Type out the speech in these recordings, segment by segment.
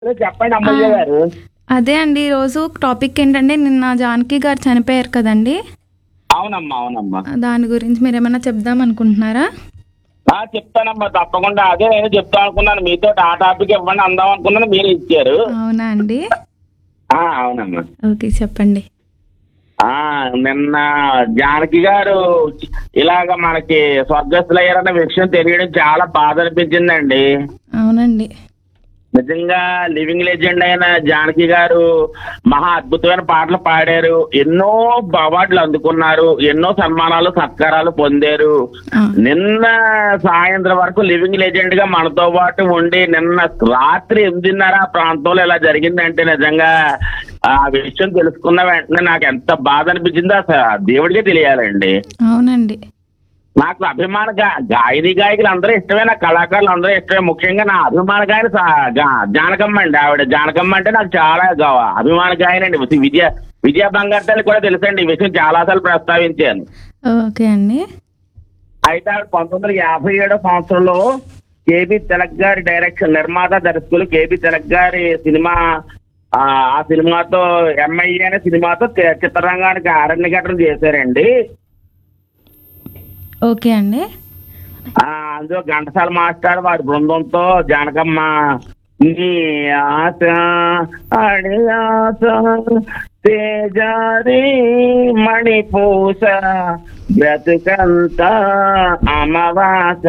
చెప్పండి అమ్మయ్య గారు అదే అండి ఈరోజు టాపిక్ ఏంటంటే నిన్న జానకి గారు చనిపోయారు కదండి అవునమ్మా అవునమ్మా దాని గురించి మీరు ఏమైనా చెప్దాం అనుకుంటున్నారా ఆ, చెప్తానమ్మా తప్పకుండా అదే నేను చెప్తాను అనుకున్నాను మీతో ఆ టాపిక్ ఇవ్వండి అందాం అనుకున్నాను మీరు ఇచ్చారు అవునా అండి ఆ, అవునమ్మా ఓకే చెప్పండి ఆ నిన్న జానకి గారు ఇలాగ మనకి స్వర్గస్థులయ్యారన్న విషయం తెలియడం చాలా బాధ అనిపించిందండి అవునండి నిజంగా లివింగ్ లెజెండ్ అయిన జానకి గారు మహా అద్భుతమైన పాటలు పాడారు ఎన్నో అవార్డులు అందుకున్నారు ఎన్నో సన్మానాలు సత్కారాలు పొందారు ఆ, నిన్న సాయంత్రం వరకు లివింగ్ లెజెండ్ గా మనతో పాటు ఉండి నిన్న రాత్రి ఎనిమిదిన్నర ఆ ప్రాంతంలో ఇలా జరిగిందంటే నిజంగా ఆ విషయం తెలుసుకున్న వెంటనే నాకు ఎంత బాధ అనిపించిందో అసలు ఆ దేవుడికే తెలియాలండి అవునండి నాకు అభిమాన గా- గాయని గాయకులు అందరూ ఇష్టమే నా కళాకారులు అందరూ ఇష్టమే ముఖ్యంగా నా అభిమాన గాయని సా- గా- జానకమ్మ అండి ఆవిడ జానకమ్మ అంటే నాకు చాలా గౌ- అభిమాన గాయని అండి విజయ విజయ బంగారు తల్లి కూడా తెలుసండి ఈ విషయం చాలాసార్లు ప్రస్తావించాను ఓకే అండి అయితే ఆవిడ పంతొమ్మిది వందల యాభై ఏడో సంవత్సరంలో కేబి తిలక్ గారి డైరెక్షన్ నిర్మాత దర్శకులు కేబి తిలక్ గారి సినిమా ఆ ఆ సినిమాతో ఎంఐ అనే సినిమాతో చి- చిత్రరంగానికి అరణ్యఘటన చేశారండి ఓకే అండి ఆ అందులో ఘంటసాల మాస్టర్ వారి బృందంతో జానకమ్మ నీ ఆశ అడి ఆశ తేజారి మణిపూస బ్రతుకంత అమవాస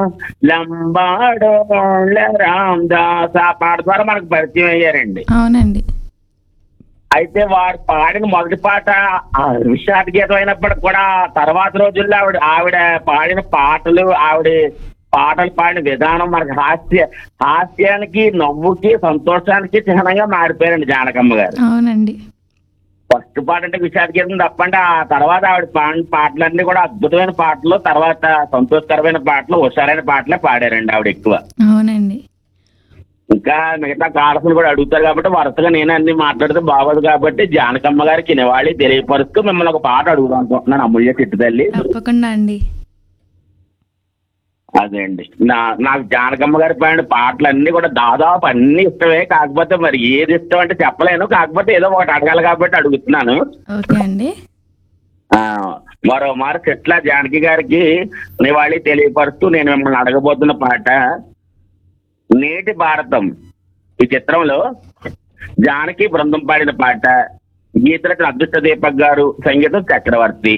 లంబాడోళ్ళ రామదాస్ ఆ పాట ద్వారా మనకు పరిచయం అయ్యారండి అవునండి అయితే వారు పాడిన మొదటి పాట ఆ విషాద గీతం అయినప్పటికి కూడా తర్వాత రోజుల్లో ఆవిడ ఆవిడ పాడిన పాటలు ఆవిడ పాటలు పాడిన విధానం మనకి హాస్య హాస్యానికి నవ్వుకి సంతోషానికి చిహ్నంగా మారిపోయారండి జానకమ్మ గారు అవునండి ఫస్ట్ పాట అంటే విషాద గీతం తప్పండి ఆ తర్వాత ఆవిడ పాడిన పాటలన్నీ కూడా అద్భుతమైన పాటలు తర్వాత సంతోషకరమైన పాటలు హుషారైన పాటలే పాడారండి ఆవిడ ఎక్కువ అవునండి ఇంకా మిగతా కాలసులు కూడా అడుగుతారు కాబట్టి వరుసగా నేను అన్ని మాట్లాడితే బాగోదు కాబట్టి జానకమ్మ గారికి నివాళి తెలియపరుస్తూ మిమ్మల్ని ఒక పాట అడుగుదాం అనుకుంటున్నాను అమూల్య చిట్టు తల్లి తప్పకుండా అండి అదే అండి నా నాకు జానకమ్మ గారి పాడిన పాటలు అన్ని కూడా దాదాపు అన్ని ఇష్టమే కాకపోతే మరి ఏది ఇష్టం అంటే చెప్పలేను కాకపోతే ఏదో ఒకటి అడగాలి కాబట్టి అడుగుతున్నాను ఓకే అండి ఆ, మరో మారు చెట్ల జానకి గారికి నివాళి తెలియపరుస్తూ నేను మిమ్మల్ని అడగబోతున్న పాట నేటి భారతం ఈ చిత్రంలో జానకి బృందం పాడిన పాట గీతలకు అదృష్ట దీపక్ గారు సంగీతం చక్రవర్తి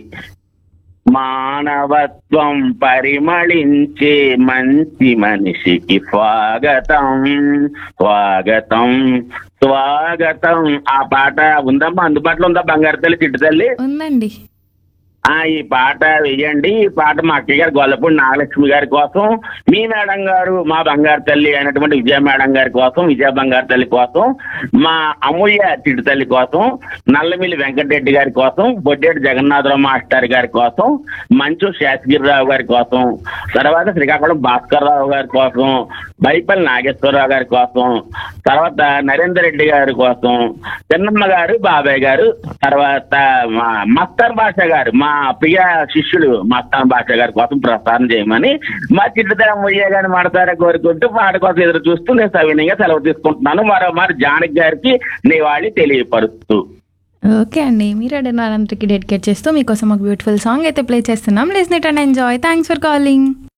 మానవత్వం పరిమళించే మంచి మనిషికి స్వాగతం స్వాగతం స్వాగతం ఆ పాట ఉందమ్మా అందుబాటులో ఉందా బంగారు తల్లి చిట్టు తల్లి ఉందండి ఆ ఈ పాట వేయండి ఈ పాట మా అక్కయ్య గారు గొల్లపూడి నాగలక్ష్మి గారి కోసం మీ మేడం గారు మా బంగారు తల్లి అయినటువంటి విజయ మేడం గారి కోసం విజయ బంగారు తల్లి కోసం మా అమూల్య చిట్టు తల్లి కోసం నల్లమిల్లి వెంకటరెడ్డి గారి కోసం బొడ్డేటి జగన్నాథరావు మాస్టర్ గారి కోసం మంచు శేషగిరిరావు గారి కోసం తర్వాత శ్రీకాకుళం భాస్కర్ రావు గారి కోసం బైపల్లి నాగేశ్వరరావు గారి కోసం తర్వాత నరేందర్ రెడ్డి గారి కోసం చిన్నమ్మ గారు బాబాయ్ గారు తర్వాత మా మస్తాన్ భాష గారు మా ప్రియ శిష్యుడు మస్తాన్ భాష గారి కోసం ప్రసారం చేయమని మా చిట్టుతరం ముయ్య గారిని మాడతారా కోరుకుంటూ పాట కోసం ఎదురు చూస్తూ నేను సవినయంగా సెలవు తీసుకుంటున్నాను మరో మరి జానకి గారికి నివాళి తెలియపరుస్తూ ఓకే అండి మీరు అడిగిన అందరికి డెడికేట్ చేస్తూ మీకోసం ఒక బ్యూటిఫుల్ సాంగ్ అయితే ప్లే చేస్తున్నాం listen it and enjoy thanks for calling